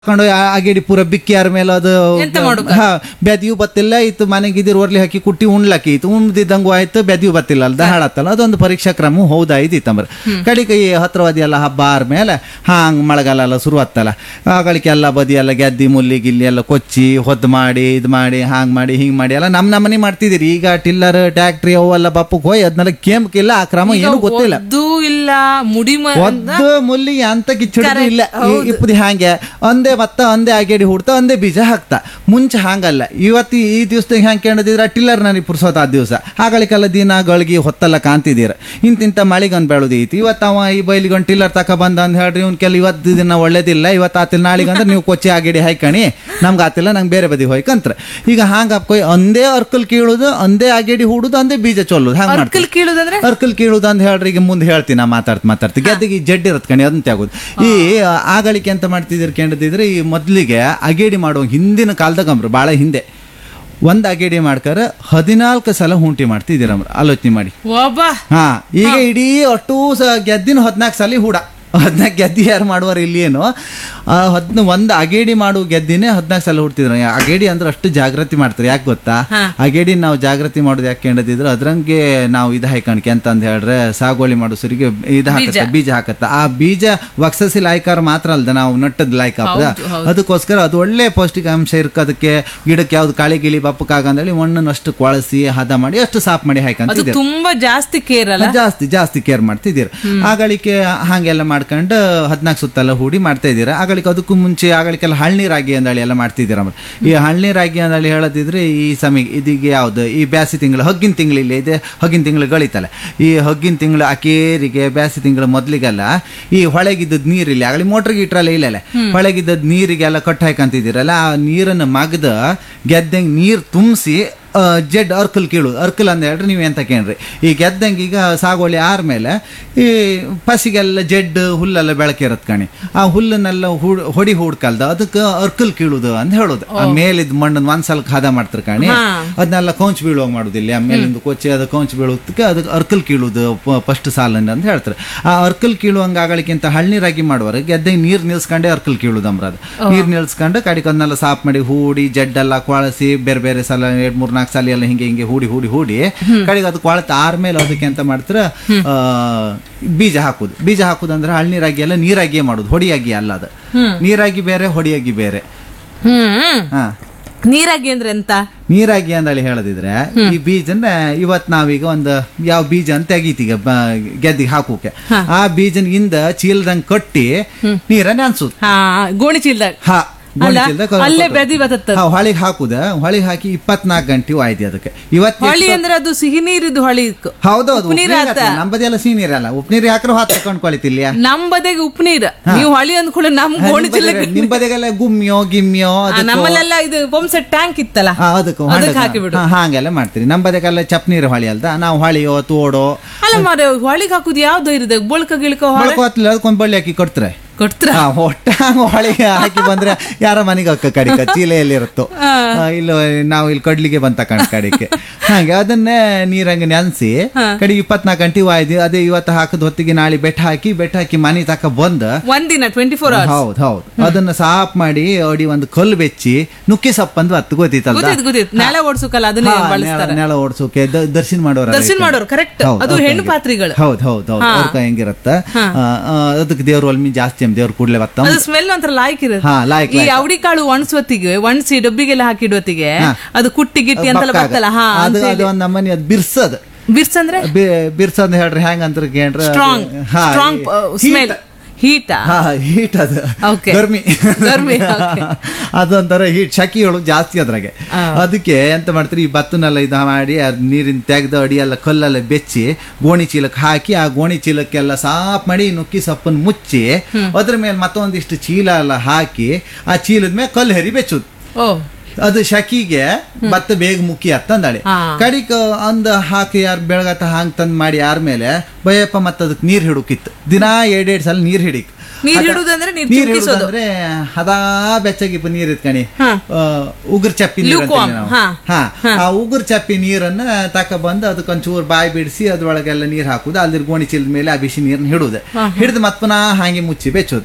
ಹಾಕೊಂಡು ಅಗೇಡಿ ಪೂರ ಬಿಕ್ಕಿಯಾರ ಮೇಲೆ ಅದು ಎಂತ ಮಾಡುಕ? ಹಾ ಬೆದಿಯು ಬತ್ತಿಲ್ಲ ಇತ್ತು ಮನೆಗೆ ಇದಿರ್ ಒರ್ಲಿ ಹಾಕಿ ಕುಟ್ಟಿ ಉಣ್ಲಕ್ಕೆ ಇತ್ತು ಉಣ್ದಿದ್ದಂಗು ಆಯ್ತು ಬೆದಿಯು ಬತ್ತಿಲ್ಲ ಅಲ್ದ ಹಾಳತ್ತಲ್ಲ ಅದೊಂದು ಪರೀಕ್ಷಾ ಕ್ರಮ ಹೌದಾಯ್ತಿತ್ತಂಬ್ರ ಕಡಿಗೆ ಈ ಹತ್ರವಾದಿ ಎಲ್ಲ ಹಬ್ಬ ಆದ್ಮೇಲೆ ಹಾಂಗ್ ಮಳೆಗಾಲ ಎಲ್ಲ ಶುರು ಆತ್ತಲ್ಲ ಆಗಳಿಕೆ ಎಲ್ಲ ಬದಿ ಎಲ್ಲ ಗೆದ್ದಿ ಮುಲ್ಲಿ ಗಿಲ್ಲಿ ಎಲ್ಲ ಕೊಚ್ಚಿ ಹೊದ್ದು ಮಾಡಿ ಇದು ಮಾಡಿ ಹಾಂಗ್ ಮಾಡಿ ಹಿಂಗ್ ಮಾಡಿ ಎಲ್ಲ ನಮ್ ನಮ್ಮನೆ ಮಾಡ್ತಿದ್ದೀರಿ ಈಗ ಟಿಲ್ಲರ್ ಟ್ಯಾಕ್ಟ್ರಿ ಅವೆಲ್ಲ ಬಪ್ಪಕ್ಕೆ ಹೋಯ್ ಅದನ್ನೆಲ್ಲ ಕೇಮ್ಕಿಲ್ಲ ಆ ಕ್ರಮ ಏನು ಗೊತ್ತಿಲ್ಲ ಒದ್ದು ಇಲ್ಲ ಮುಡಿ ಮ- ಒದ್ದು ಮುಲ್ಲಿಗೆ ಅಂತ ಕಿಚ್ಚುಡ್ದು ಇಲ್ಲ ಈ- ಇಪ್ಪದಿ ಹಾಂಗೆ ಒಂದೇ ಭತ್ತ ಒಂದೇ ಆಗೇಡಿ ಹುಡ್ತಾ ಒಂದೇ ಬೀಜ ಹಾಕ್ತಾ ಮುಂಚೆ ಹಾಂಗಲ್ಲ ಇವತ್ತು ಈ ದಿವಸದಾಗ ಹ್ಯಾಂಗೆ ಕೇಳಿದ್ರೆ ಟಿಲ್ಲರ್ ನನಗೆ ಪುರ್ಸೋತ ಆ ದಿವಸ ಆಗಳಿಗೆಲ್ಲ ದಿನ ಗಳಿಗೆ ಹೊತ್ತೆಲ್ಲ ಕಾಂತಿದ್ದೀರ ಇಂತಿಂತ ಮಳಿಗೊಂದು ಬೆಳೆದೈತಿ ಇವತ್ತು ಅವ ಈ ಬೈಲಿಗೊಂದು ಟಿಲ್ಲರ್ ತಕ ಬಂದ ಅಂತ ಹೇಳ್ರಿ ಇವ್ನ ಕೆಲ ಇವತ್ತು ದಿನ ಒಳ್ಳೇದಿಲ್ಲ ಇವತ್ತು ಆತಿಲ್ಲ ನಾಳೆಗೆ ಅಂದ್ರೆ ನೀವು ಕೊಚ್ಚಿ ಆಗೇಡಿ ಹಾಕಣಿ ನಮ್ಗೆ ಆತಿಲ್ಲ ನಂಗೆ ಬೇರೆ ಬದಿ ಹೋಯ್ಕಂತ್ರ ಈಗ ಹಾಂಗ ಕೊಯ್ ಒಂದೇ ಅರ್ಕಲ್ ಕೀಳುದು ಒಂದೇ ಆಗೇಡಿ ಹೂಡುದು ಒಂದೇ ಬೀಜ ಚೊಲ್ಲುದು ಹಂಗೆ ಮಾಡ್ತಾರೆ ಅರ್ಕಲ್ ಕೀಳುದಂದ್ರೆ ಅರ್ಕಲ್ ಕೀಳುದು ಅಂತ ಹೇಳ್ರಿ ಈಗ ಮುಂದೆ ಹೇಳ್ತೀನಿ ನಾ ಮಾತಾಡ್ತ ಮಾತಾಡ್ತಿ ಗೆದ್ದಿಗೆ ಈ ಜಡ್ಡಿ ಇರತ್ ಕಣಿ ಅದನ್ನ ತೆಗೋದು ಈ ಆಗಳಿಕೆ ಅಂತ ಮಾಡ್ತಿದ್ದೀರಿ ಕೇಳಿದ್ರೆ ಈ ಮೊದಲಿಗೆ ಅಗೇಡಿ ಮಾಡುವ ಹಿಂದಿನ ಕಾಲದಾಗಂಬ್ರು ಭಾಳ ಹಿಂದೆ ಒಂದು ಅಗೇಡಿ ಮಾಡ್ಕರ ಹದಿನಾಲ್ಕು ಸಲ ಹುಂಟಿ ಮಾಡ್ತಿದ್ದೀರಮ್ರ ಆಲೋಚನೆ ಮಾಡಿ ಒಬ್ಬ ಹಾ ಈಗ ಇಡೀ ಅಷ್ಟು ಸ ಗೆದ್ದಿನ ಹದಿನಾಲ್ಕು ಸಲ ಹೂಡ ಹದಿನಾಲ್ಕು ಗೆದ್ದಿ ಯಾರು ಮಾಡುವಾರ ಇಲ್ಲಿ ಏನು ಹದ್ನ ಒಂದು ಅಗೇಡಿ ಮಾಡುವ ಗೆದ್ದಿನೇ ಹದಿನಾಲ್ಕು ಸಲ ಹುಡ್ತಿದ್ರು ಅಗೇಡಿ ಅಂದ್ರೆ ಅಷ್ಟು ಜಾಗೃತಿ ಮಾಡ್ತಾರೆ ಯಾಕೆ ಗೊತ್ತಾ ಹಾ. ಅಗೇಡಿ ನಾವು ಜಾಗೃತಿ ಮಾಡೋದು ಯಾಕೆ ಕೇಳಿದ್ರೆ ಅದ್ರಂಗೆ ನಾವು ಇದು ಹಾಕಣ್ಕೆ ಅಂತ ಅಂದ್ ಹೇಳ್ರೆ ಸಾಗುವಳಿ ಮಾಡೋ ಸರಿಗೆ ಇದು ಹಾಕತ್ತ ಬೀಜ ಹಾಕತ್ತ ಆ ಬೀಜ ವಕ್ಸಸಿ ಲಾಯ್ಕಾರ ಮಾತ್ರ ಅಲ್ದ ನಾವು ನಟ್ಟದ್ ಲಾಯ್ಕ ಹೌದು, ಹೌದು. ಅದಕ್ಕೋಸ್ಕರ ಅದು ಒಳ್ಳೆ ಪೌಷ್ಟಿಕಾಂಶ ಇರ್ಕೋದಕ್ಕೆ ಗಿಡಕ್ಕೆ ಯಾವ್ದು ಕಾಳಿ ಗಿಳಿ ಬಪ್ಪಕ್ಕಾಗಂದೇಳಿ ಮಣ್ಣನ್ನು ಅಷ್ಟು ಕೊಳಸಿ ಹದ ಮಾಡಿ ಅಷ್ಟು ಸಾಫ್ ಮಾಡಿ ಅದು ಹಾಕಂತಿದ್ದೀರಿ ತುಂಬಾ ಜಾಸ್ತಿ ಕೇರ್ ಅಲ್ಲ ಜಾಸ್ತಿ ಜಾಸ್ತಿ ಕೇರ್ ಮಾಡ್ತಿದ್ದೀರ ಆಗಳಿಕೆ ಹಾಗೆಲ್ಲ ಮಾಡ್ಕೊಂಡು ಹದಿನಾಲ್ಕು ಸುತ್ತೆಲ್ಲ ಹೂಡಿ ಮಾಡ್ತಾ ಇದ್ದೀರಾ ಆಗಳಿಕೆ ಅದಕ್ಕೂ ಮುಂಚೆ ಆಗಳಿಕೆಲ್ಲ ಹಳ್ಳಿ ರಾಗಿ ಅಂದಳಿ ಎಲ್ಲ ಮಾಡ್ತಿದ್ದೀರ ಈ ಹಳ್ಳಿ ರಾಗಿ ಅಂದಳಿ ಹೇಳದಿದ್ರೆ ಈ ಸಮಯ ಇದೀಗ ಯಾವ್ದು ಈ ಬ್ಯಾಸಿ ತಿಂಗಳು ಹಗ್ಗಿನ ತಿಂಗಳಿಲ್ಲ ಇದೆ ಹಗ್ಗಿನ ತಿಂಗಳು ಗಳಿತಲ್ಲ ಈ ಹಗ್ಗಿನ ತಿಂಗಳು ಅಕೇರಿಗೆ ಬ್ಯಾಸಿ ತಿಂಗಳು ಮೊದ್ಲಿಗೆಲ್ಲ ಈ ಹೊಳೆಗಿದ್ದದ್ ನೀರಿಲ್ಲ ಆಗಲಿ ಮೋಟ್ರ್ ಗೀಟ್ರಲ್ಲ ಇಲ್ಲಲ್ಲ ಹೊಳೆಗಿದ್ದದ್ ನೀರಿಗೆಲ್ಲ ಕಟ್ಟು ಹಾಕಂತಿದ್ದೀರಲ್ಲ ಆ ನೀರನ್ನು ಮಗ್ದ ಗೆದ್ದಂಗೆ ನೀರು ತುಂಬಿಸಿ ಜಡ್ ಅರ್ಕಲ್ ಕೀಳು ಅರ್ಕಲ್ ಅಂತ ಹೇಳ್ರಿ ನೀವು ಎಂತ ಕೇಳ್ರಿ ಈ ಗೆದ್ದಂಗೆ ಈಗ ಸಾಗುವಳಿ ಆದ್ಮೇಲೆ ಈ ಪಸಿಗೆಲ್ಲ ಜಡ್ ಹುಲ್ಲೆಲ್ಲ ಬೆಳಕಿರತ್ ಕಣಿ ಆ ಹುಲ್ಲನ್ನೆಲ್ಲ ಹುಡ್ ಹೊಡಿ ಹುಡ್ಕಲ್ದ ಅದಕ್ಕೆ ಅರ್ಕಲ್ ಕೀಳುದು ಅಂತ ಹೇಳೋದು ಆ ಮೇಲಿದ್ ಮಣ್ಣನ್ನು ಒಂದ್ಸಲ ಹದ ಮಾಡ್ತಾರೆ ಕಣಿ ಅದನ್ನೆಲ್ಲ ಕೌಂಚ್ ಬೀಳುವಾಗ ಮಾಡುದಿಲ್ಲ ಆ ಮೇಲಿಂದ ಕೊಚ್ಚಿ ಅದು ಕೌಂಚ್ ಬೀಳೋದಕ್ಕೆ ಅದಕ್ಕೆ ಅರ್ಕಲ್ ಕೀಳುದು ಫಸ್ಟ್ ಸಾಲನ್ನ ಅಂತ ಹೇಳ್ತಾರೆ ಆ ಅರ್ಕಲ್ ಕೀಳುವಂಗ ಆಗಲಿಕ್ಕಿಂತ ಹಳ್ಳಿರಾಗಿ ಮಾಡುವಾಗ ಗೆದ್ದೆ ನೀರ್ ನಿಲ್ಸ್ಕೊಂಡೆ ಅರ್ಕಲ್ ಕೀಳುದಂಬ್ರ ಅದು ನೀರ್ ನಿಲ್ಸ್ಕೊಂಡು ಕಡಿಗೆ ಅದನ್ನೆಲ್ಲ ಸಾಫ್ ಮಾಡಿ ಹೂಡಿ ಜಡ್ಡೆಲ್ಲ ಕೊಳಸಿ ಬೇರೆ ಬೇರೆ ಸಲ ಎರಡ್ ಮೂರ್ ನಾಲ್ಕು ಸಲ ಎಲ್ಲ ಹಿಂಗೆ ಹಿಂಗೆ ಹೂಡಿ ಹೂಡಿ ಹೂಡಿ ಕಡೆಗೆ ಅದು ಕೊಳತ ಆರ್ಮೇಲೆ ಅದಕ್ಕೆ ಅಂತ ಮಾಡ್ತಾರ ಆ, ಬೀಜ ಹಾಕುದು ಬೀಜ ಹಾಕುದಂದ್ರೆ ಹಳ್ಳಿರಾಗಿ ಎಲ್ಲ ನೀರಾಗಿಯೇ ಮಾಡುದು ಹೊಡಿಯಾಗಿ ಅಲ್ಲ ಅದು ನೀರಾಗಿ ಬೇರೆ ಹೊಡಿಯಾಗಿ ಬೇರೆ ಹ್ಮ್ ಹಾ ನೀರಾಗಿ ಅಂದ್ರೆ ಎಂತ ನೀರಾಗಿ ಅಂದಳಿ ಹೇಳದಿದ್ರೆ ಈ ಬೀಜನ ಇವತ್ ನಾವೀಗ ಒಂದು ಯಾವ ಬೀಜ ಅಂತ ತೆಗೀತೀಗ ಗೆದ್ದಿಗೆ ಹಾಕೋಕೆ ಆ ಬೀಜನ ಇಂದ ಚೀಲದಂಗ್ ಕಟ್ಟಿ ನೀರ ನೆನ್ಸುದು ಹಾ ಗೋಣಿ ಚೀಲ್ದಾಗ ಹಾ ಗೋಣಿ ಅಲ್ಲ? ಚೀಲ್ದಾಗ ಕೊ- ಅಲ್ಲೇ ಕೊಟ್ಟದ್ದು. ಬೆದಿ ಬತ್ತದ ಹಾ, ಹೊಳಿಗೆ ಹಾಕುದ ಹೊಳಿಗೆ ಹಾಕಿ ಇಪ್ಪತ್ನಾಲ್ಕು ಗಂಟೆ ಆಯ್ತು ಅದಕ್ಕೆ ಇವತ್ತು ಹೊಳಿ ಅಂದ್ರೆ ಅದು ಸಿಹಿ ನೀರಿದ್ದು ಹೊಳಿ ಇಕ್ಕು. ಹೌದೌದು ಉಪ್ಪು ನೀರ್ ಆತ. ನಮ್ಮದೆಲ್ಲ ಸಿಹಿ ನೀರಲ್ಲ ಉಪ್ಪು ನೀರು ಹಾಕ್ರೆ ಹಾತ್ ಕೊಂಡ್ಕೊಳಿತಿಲ್ಲ ನಮ್ ಬದೆಗೆ ಉಪ್ಪು ನೀರ್ ನೀವು ಹೊಳಿ ಅಂದ್ಕೊಳ್ಳಿ ನಮ್ ಗೋಣಿ ಚೀಲಕ್ಕೆ ನಿಮ್ ಬದಿಗೆಲ್ಲ ಗುಮ್ಮಿಯೋ ಗಿಮ್ಮಿಯೋ ಆ, ಅದಕ್ಕೋ- ನಮ್ಮಲ್ಲೆಲ್ಲ ಇದು ಪಂಪ್ಸೆಟ್ ಟ್ಯಾಂಕ್ ಇತ್ತಲ್ಲ ಹಾ, ಅದಕ್ಕೂ ಅದಕ್ಕೆ ಹೊಂಡಕ್ಕೆ- ಹಾಕಿಬಿಡು ಹಾ, ಹಾಗೆಲ್ಲ ಮಾಡ್ತೀರಿ ನಮ್ಮ ಬದಿಗೆಲ್ಲ ಚಪ್ ನೀರು ಹೊಳಿ ಅಲ್ದ ನಾವು ಹೊಳಿಯೋ ತೋಡೋ ಅಲ್ಲ ಮಾರ ಹೊಳಿಗೆ ಹಾಕುದು ಯಾವ್ದು ಇರುತ್ತೆ ಬೊಳ್ಕ ಗಿಳ್ಕ ಹೊಳೆ ಮೊಳಕೋತ್ಲ ಅದಕ್ಕೊಂದು ಬಳ್ಳಿ ಹಾಕಿ ಕೊಡ್ತಾರೆ ಕೊಡ್ತ್ರ ಹಾ ಹೊಟ್ಟ ಹೊಳಿಗೆ ಹಾಕಿ ಬಂದ್ರೆ ಯಾರ ಮನೆಗೆ ಅಕ್ಕ ಕಡಿಕ ಚೀಲೆಯಲ್ಲಿ ಇರುತ್ತೋ ಇಲ್ಲ ನಾವು ಇಲ್ಲಿ ಕಡ್ಲಿಗೆ ಬಂತ ಕಣ್ ಕಡಿಕೆ ಹಾಗೆ ಅದನ್ನೇ ನೀರಂಗೆ ನೆನ್ಸಿ ಕಡೆಗೆ ಇಪ್ಪತ್ನಾಲ್ಕು ಗಂಟೆ ವಾಯ್ದು ಅದೇ ಇವತ್ತು ಹಾಕದ ಹೊತ್ತಿಗೆ ನಾಳೆ ಬೆಟ್ಟ ಹಾಕಿ ಬೆಟ್ಟ ಹಾಕಿ ಮನೆ ತಕ ಬಂದ ಒಂದಿನ ಟ್ವೆಂಟಿ ಫೋರ್ ಅವರ್ಸ್ ಹೌದು ಹೌದು ಅದನ್ನ ಸಾಫ್ ಮಾಡಿ ಅಡಿ ಒಂದು ಕಲ್ಲು ಬೆಚ್ಚಿ ನುಕ್ಕಿ ಸೊಪ್ಪು ಅಂದು ಹತ್ತು ಗೊತ್ತಿತ್ತಲ್ಲ ಗೊತ್ತಿತ್ತು ಗೊತ್ತಿತ್ತು ನೆಲ ಓಡಿಸೋಕಲ್ಲ ಅದನ್ನೇ ಬಳಸ್ತಾರೆ ನೆಲ ಓಡಿಸೋಕೆ ದರ್ಶನ ಮಾಡೋರ ದರ್ಶನ ಮಾಡೋರು ಕರೆಕ್ಟ್ ಅದು ಹೆಣ್ಣು ಪಾತ್ರಿಗಳು ಹೌದು ಹೌದು ಹೌದು ಅವ್ರ ಹೆಂಗಿರತ್ತ ಅದಕ್ಕೆ ದೇವ್ರ ಒಲ್ಮಿ ಜಾಸ್ತಿ ದೇವ್ರ ಕೂಡ್ಲೆ ಬತ್ತ ಅದು ಸ್ಮೆಲ್ ಒಂಥರ ಲಾಯ್ಕ್ ಇರುತ್ತೆ ಹಾ ಲಾಯ್ಕ್ ಈ ಅವಡಿ ಕಾಳು ಒಣಸುವತ್ತಿಗೆ ಒಣಸಿ ಡಬ್ಬಿಗೆಲ್ಲ ಹಾಕಿಡುವತ್ತಿಗೆ ಅದು ಕುಟ್ಟಿ ಗಿಟ್ಟಿ ಅಂತೆಲ್ಲ ಬರ್ತಲ್ಲ ಹಾ ಅದು ಅದು ಒಂದ್ ನಮ್ಮನೆ ಅದು ಬಿರ್ಸದ್ ಬಿರ್ಸ್ ಅಂದ್ರೆ ಬಿರ್ಸದ್ ಹೇಳ್ರಿ ಹೆಂಗ್ ಅಂತ ಕೇಳ್ರ ಸ್ಟ್ರಾಂಗ್ ಸ್ಟ್ರಾಂಗ್ ಸ್ಮೆಲ್ ಹೀಟಾ ಹಾ ಹೀಟ್ ಅದು Okay. ಗರ್ಮಿ ಗರ್ಮಿ, okay. ಅದೊಂಥರ ಹೀಟ್ ಶಕಿಗಳು ಜಾಸ್ತಿ ಅದ್ರಾಗೆ ಅದಕ್ಕೆ ಎಂತ ಮಾಡ್ತೀರಿ ಈ ಭತ್ತನೆಲ್ಲ ಇದು ಮಾಡಿ ಅದ್ ನೀರಿನ ತೆಗ್ದು ಅಡಿ ಎಲ್ಲ ಕಲ್ಲೆಲ್ಲ ಬೆಚ್ಚಿ ಗೋಣಿ ಚೀಲಕ್ಕೆ ಹಾಕಿ ಆ ಗೋಣಿ ಚೀಲಕ್ಕೆಲ್ಲ ಸಾಫ್ ಮಾಡಿ ನುಕ್ಕಿ ಸೊಪ್ಪನ್ನು ಮುಚ್ಚಿ ಅದ್ರ ಮೇಲೆ ಮತ್ತೊಂದಿಷ್ಟು ಚೀಲ ಎಲ್ಲ ಹಾಕಿ ಆ ಚೀಲದ ಮೇಲೆ ಕಲ್ಲು ಹೆರಿ ಬೆಚ್ಚುದು ಓ ಅದು ಶಕಿಗೆ ಭತ್ತ ಬೇಗ ಮುಕ್ಕಿ ಹತ್ತಂದಾಳೆ ಹಾ. ಕಡಿಕ ಅಂದ ಹಾಕಿ ಯಾರು ಬೆಳಗತ್ತ ಹಾಂಗ್ ತಂದ್ ಮಾಡಿ ಯಾರ ಮೇಲೆ ಬಯಪ್ಪ ಮತ್ತ ಅದಕ್ಕೆ ನೀರ್ ಹಿಡುಕಿತ್ತು ದಿನಾ ಎರಡೆರಡು ಸಲ ನೀರ್ ಹಿಡಿಕ್ ನೀರ್ ಹಿಡುದಂದ್ರೆ ನೀರ್ ನೀರ್ ಚಿಮ್ಕಿಸೋದು. ಹಿಡುದಂದ್ರೆ ಹದಾ ಬೆಚ್ಚಗಿ ನೀರ್ ಇತ್ಕಣಿ ಹಾ. ಉಗುರ್ ಚಪ್ಪಿ ನೀರ್ Lukewarm, ಅಂತೀವಿ ನಾವು. ಹಾ. ಹಾ ಆ ಉಗುರ್ ಚಪ್ಪಿ ನೀರನ್ನ ತಕ ಬಂದು ಅದಕ್ಕೊಂಚೂರು ಬಾಯಿ ಬಿಡಿಸಿ ಅದ್ರೊಳಗೆಲ್ಲ ನೀರ್ ಹಾಕುದು ಅಲ್ಲಿ ಗೋಣಿ ಚೀಲದ ಮೇಲೆ ಆ ಬಿಸಿ ನೀರನ್ನ ಹಿಡುದು ಹಿಡಿದು ಮತ್ ಪುನಃ ಹಾಗೆ ಮುಚ್ಚಿ ಬೆಚ್ಚೋದು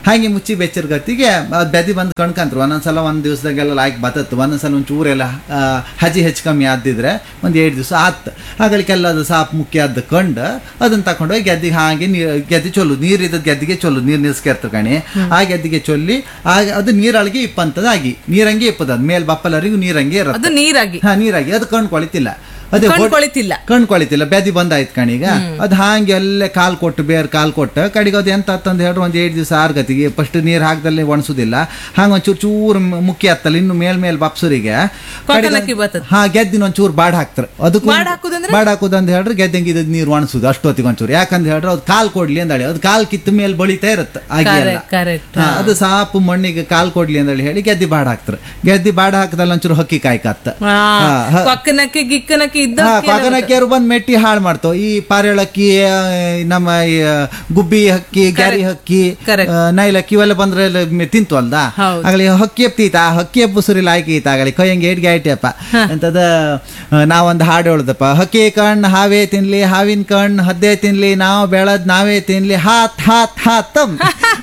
ಹಾಗೆ ಮುಚ್ಚಿ ಬೆಚ್ಚರ್ ಗತಿಗೆ ಅದ್ ಬೆದಿ ಬಂದು ಕಣ್ಕಂತ್ರು ಒಂದೊಂದ್ಸಲ ಒಂದ್ ದಿವಸದಾಗೆಲ್ಲ ಲಾಯ್ಕ್ ಬತ್ತತ್ತು ಒಂದೊಂದ್ಸಲ ಒಂದ್ ಚೂರೆಲ್ಲ ಆ, ಹಜಿ ಹೆಚ್ಚು ಕಮ್ಮಿ ಆದಿದ್ರೆ ಒಂದ್ ಎರಡು ದಿವಸ ಆತ್ ಆಗಳಿಗೆಲ್ಲ ಅದು ಸಾಪ್ ಮುಖ್ಯ ಆದ ಕಂಡು ಅದನ್ನ ತಕೊಂಡೋಗಿ ಗೆದ್ದಿಗೆ ಹಾಗೆ ನೀರ್ ಗೆದ್ದಿ ಚೊಲ್ಲು ನೀರ್ ಇದ್ದದ್ ಗೆದ್ದಿಗೆ ಚೊಲ್ಲು ನೀರ್ ನಿಲ್ಸ್ಕೆರ್ತ ಕಣಿ ಆ ಗೆದ್ದಿಗೆ ಚೊಲ್ಲಿ ಆಗ ಅದು ನೀರೊಳಗೆ ಇಪ್ಪಂತದಾಗಿ ನೀರಂಗೆ ಇಪ್ಪದ ಮೇಲ್ ಬಪ್ಪಲರಿಗೂ ನೀರಂಗೆ ಇರುತ್ತೆ ಅದು ನೀರಾಗಿ ಹಾ ನೀರಾಗಿ ಅದು ಕಣ್ ಕೊಳಿತಿಲ್ಲ ಅದೇ ಕಣ್ ಹೊಡ್- ಕೊಳಿತಿಲ್ಲ ಕಣ್ ಕೊಳಿತಿಲ್ಲ ಬೆದಿ ಬಂದಾಯ್ತು ಕಣೀಗ ಅದು ಹಾಂಗೆ ಅಲ್ಲೇ ಕಾಲ್ ಕೊಟ್ಟು ಬೇರೆ ಕಾಲ್ ಕೊಟ್ಟು ಕಡೆಗೆ ಅದು ಎಂತ ಆತಂದು ಹೇಳ್ರಿ ಒಂದು ಏಳು ದಿವಸ ಆರು ಗತಿಗೆ ಫಸ್ಟ್ ನೀರು ಹಾಕ್ದಲ್ಲಿ ಒಣಸುದಿಲ್ಲ ಹಂಗೆ ಒಂಚೂರು ಚೂರು ಮ್- ಮುಖ್ಯ ಆತ್ತಲ್ಲ ಇನ್ನು ಮೇಲ್ ಮೇಲ್ ಬಪ್ಸರಿಗೆ ಕೊಕ್ಕನಕ್ಕಿ ಬರ್ತದೆ. ಹಾ ಗೆದ್ದಿನ ಒಂಚೂರು ಬಾಡ್ ಹಾಕ್ತಾರೆ ಅದಕ್ಕೂ ಬಾಡ್ ಹಾಕುದಂದ್ರೆ? ಬಾಡ್ ಹಾಕುದಂತ ಹೇಳ್ರಿ ಗೆದ್ದಂಗೆ ಇದು ನೀರು ಒಣಸುದು ಅಷ್ಟೊತ್ತಿಗೆ ಒಂಚೂರು ಯಾಕಂತ ಹೇಳ್ರಿ ಅದು ಕಾಲ್ ಕೊಡ್ಲಿ ಅಂದಳಿ ಅದು ಕಾಲ್ ಕಿತ್ತ ಮೇಲೆ ಬಳಿತಾ ಇರುತ್ತೆ ಹಾಗೆ ಎಲ್ಲ. ಕರೆಕ್ಟ್ ಕರೆಕ್ಟ್ ಹಾ, ಅದು ಸಾಪು ಮಣ್ಣಿಗೆ ಕಾಲ್ ಕೊಡ್ಲಿ ಅಂದೇಳಿ ಹೇಳಿ ಗೆದ್ದಿ ಬಾಡ್ ಹಾಕ್ತಾರೆ ಗೆದ್ದಿ ಬಾಡ್ ಹಾಕದಲ್ಲ ಒಂಚೂರು ಹಕ್ಕಿ ಕಾಯ್ಕತ್ತ ಹಾ, ಹ- ಕೊಕ್ಕನಕ್ಕೆ ಗಿಕ್ಕನಕ್ಕೆ ಇದ್ದ ಹಾ ಕೊಗನಕ್ಕಿಯರು ಬಂದ್ ಮೆಟ್ಟಿ ಹಾಳು ಮಾಡ್ತಾವ ಈ ಪಾರೇಳಕ್ಕಿ ಆ, ನಮ್ಮ ಈ, ಆ, ಗುಬ್ಬಿ ಹಕ್ಕಿ ಗ್ಯಾರಿ ಹಕ್ಕಿ Correct. ಆ, ನೈಲಕ್ಕಿ ಇವೆಲ್ಲ ಬಂದ್ರೆ ಎಲ್ಲ ಮೆ- ತಿಂತು ಅಲ್ದ ಹೌದು. ಆಗಲಿ ಹಕ್ಕಿ ಎಪ್ತೀತ ಆ ಹಕ್ಕಿ ಎಬ್ಬುಸುರಿ ಲಾಯ್ಕಿ ಈತ ಆಗಲಿ ಕೈಯಂಗೆ ಏಟ್ಗೆ ಆಯ್ತಪ್ಪ ಅಂತದ ನಾವೊಂದು ಹಾಡು ಹೇಳುದಪ್ಪ ಹಕ್ಕಿ ಕಣ್ಣು ಹಾವೇ ತಿನ್ಲಿ ಹಾವಿನ ಕಣ್ಣು ಹದ್ದೆ ತಿನ್ಲಿ ನಾವು ಬೆಳದ್ ನಾವೇ ತಿನ್ಲಿ ಹಾತ್ ಹಾತ್ ಹಾತಮ್